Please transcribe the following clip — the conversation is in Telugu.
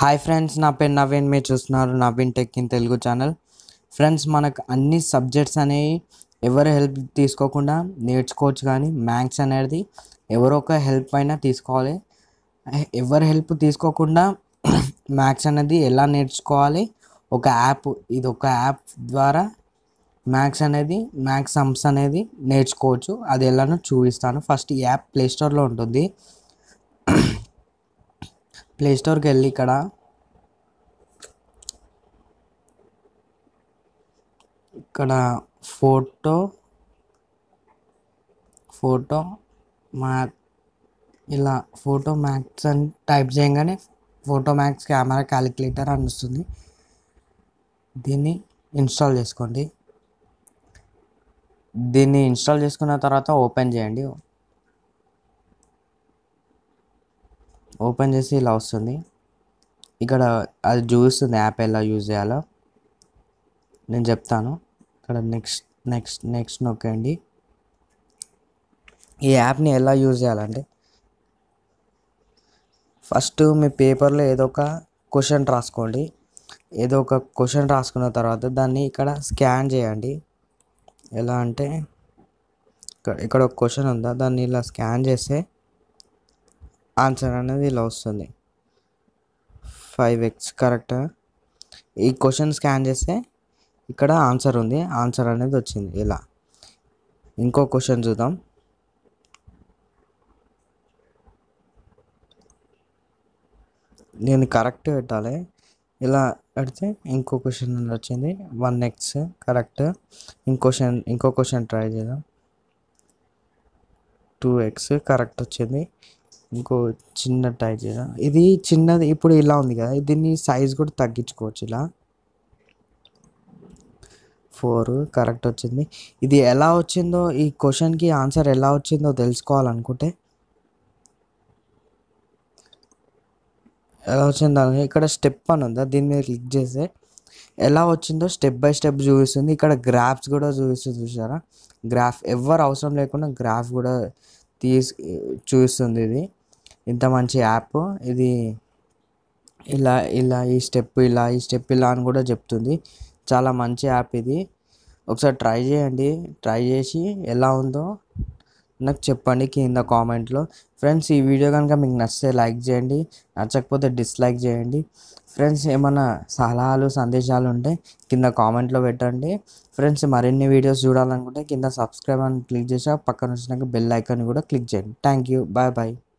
హాయ్ ఫ్రెండ్స్ నా పేరు నవీన్ మీరు చూస్తున్నారు Naveen tech in Telugu channel friends మనకు అన్ని సబ్జెక్ట్స్ అనేవి ఎవరి హెల్ప్ తీసుకోకుండా నేర్చుకోవచ్చు కానీ మ్యాథ్స్ అనేది ఎవరో ఒక హెల్ప్ అయినా తీసుకోవాలి ఎవరి హెల్ప్ తీసుకోకుండా మ్యాథ్స్ అనేది ఎలా నేర్చుకోవాలి ఒక యాప్ ఇది ఒక యాప్ ద్వారా మ్యాథ్స్ అనేది మ్యాథ్స్ సమ్స్ అనేది నేర్చుకోవచ్చు అది ఎలానో చూపిస్తాను ఫస్ట్ ఈ యాప్ ప్లే స్టోర్లో ఉంటుంది ప్లే స్టోర్కి వెళ్ళి ఇక్కడ ఇక్కడ ఫోటో ఫోటో మ్యాథ్ ఇలా ఫోటో మ్యాథ్స్ అని టైప్ చేయగానే ఫోటో మ్యాథ్స్ కెమెరా క్యాలిక్యులేటర్ అని వస్తుంది దీన్ని ఇన్స్టాల్ చేసుకోండి దీన్ని ఇన్స్టాల్ చేసుకున్న తర్వాత ఓపెన్ చేయండి ఓపెన్ చేసి ఇలా వస్తుంది ఇక్కడ అది చూపిస్తుంది యాప్ ఎలా యూజ్ చేయాలో నేను చెప్తాను ఇక్కడ నెక్స్ట్ నెక్స్ట్ నెక్స్ట్ నొక్కండి ఈ యాప్ని ఎలా యూజ్ చేయాలంటే ఫస్ట్ మీ పేపర్లో ఏదో ఒక క్వశ్చన్ రాసుకోండి ఏదో ఒక క్వశ్చన్ రాసుకున్న తర్వాత దాన్ని ఇక్కడ స్కాన్ చేయండి ఎలా అంటే ఇక్కడ ఇక్కడ ఒక క్వశ్చన్ ఉందా దాన్ని ఇలా స్కాన్ చేస్తే ఆన్సర్ అనేది ఇలా వస్తుంది ఫైవ్ ఎక్స్ కరెక్ట్ ఈ క్వశ్చన్ స్కాన్ చేస్తే ఇక్కడ ఆన్సర్ ఉంది ఆన్సర్ అనేది వచ్చింది ఇలా ఇంకో క్వశ్చన్ చూద్దాం నేను కరెక్ట్ పెట్టాలి ఇలా పెడితే ఇంకో క్వశ్చన్ వచ్చింది వన్ ఎక్స్ కరెక్ట్ ఇంకో క్వశ్చన్ ఇంకో క్వశ్చన్ ట్రై చేద్దాం టూ ఎక్స్ కరెక్ట్ వచ్చింది ఇంకో చిన్న ట్రై చేద్దాం ఇది చిన్నది ఇప్పుడు ఇలా ఉంది కదా దీన్ని సైజ్ కూడా తగ్గించుకోవచ్చు ఇలా ఫోర్ కరెక్ట్ వచ్చింది ఇది ఎలా వచ్చిందో ఈ క్వశ్చన్కి ఆన్సర్ ఎలా వచ్చిందో తెలుసుకోవాలనుకుంటే ఎలా వచ్చిందో ఇక్కడ స్టెప్ అని ఉందా దీని మీద క్లిక్ చేస్తే ఎలా వచ్చిందో స్టెప్ బై స్టెప్ చూపిస్తుంది ఇక్కడ గ్రాఫ్స్ కూడా చూపిస్తుంది చూసారా గ్రాఫ్ ఎవరు అవసరం లేకుండా గ్రాఫ్ కూడా తీసి చూపిస్తుంది ఇది ఇంత మంచి యాప్ ఇది ఇలా ఇలా ఈ స్టెప్ ఇలా ఈ స్టెప్ ఇలా అని కూడా చెప్తుంది చాలా మంచి యాప్ ఇది ఒకసారి ట్రై చేయండి ట్రై చేసి ఎలా ఉందో నాకు చెప్పండి కింద కామెంట్లో ఫ్రెండ్స్ ఈ వీడియో కనుక మీకు నచ్చితే లైక్ చేయండి నచ్చకపోతే డిస్లైక్ చేయండి ఫ్రెండ్స్ ఏమైనా సలహాలు సందేశాలు ఉంటే కింద కామెంట్లో పెట్టండి ఫ్రెండ్స్ మరిన్ని వీడియోస్ చూడాలనుకుంటే కింద సబ్స్క్రైబ్ అని క్లిక్ చేసి పక్కన వచ్చినాక బెల్ ఐకాన్ కూడా క్లిక్ చేయండి థ్యాంక్ యూ బాయ్ బాయ్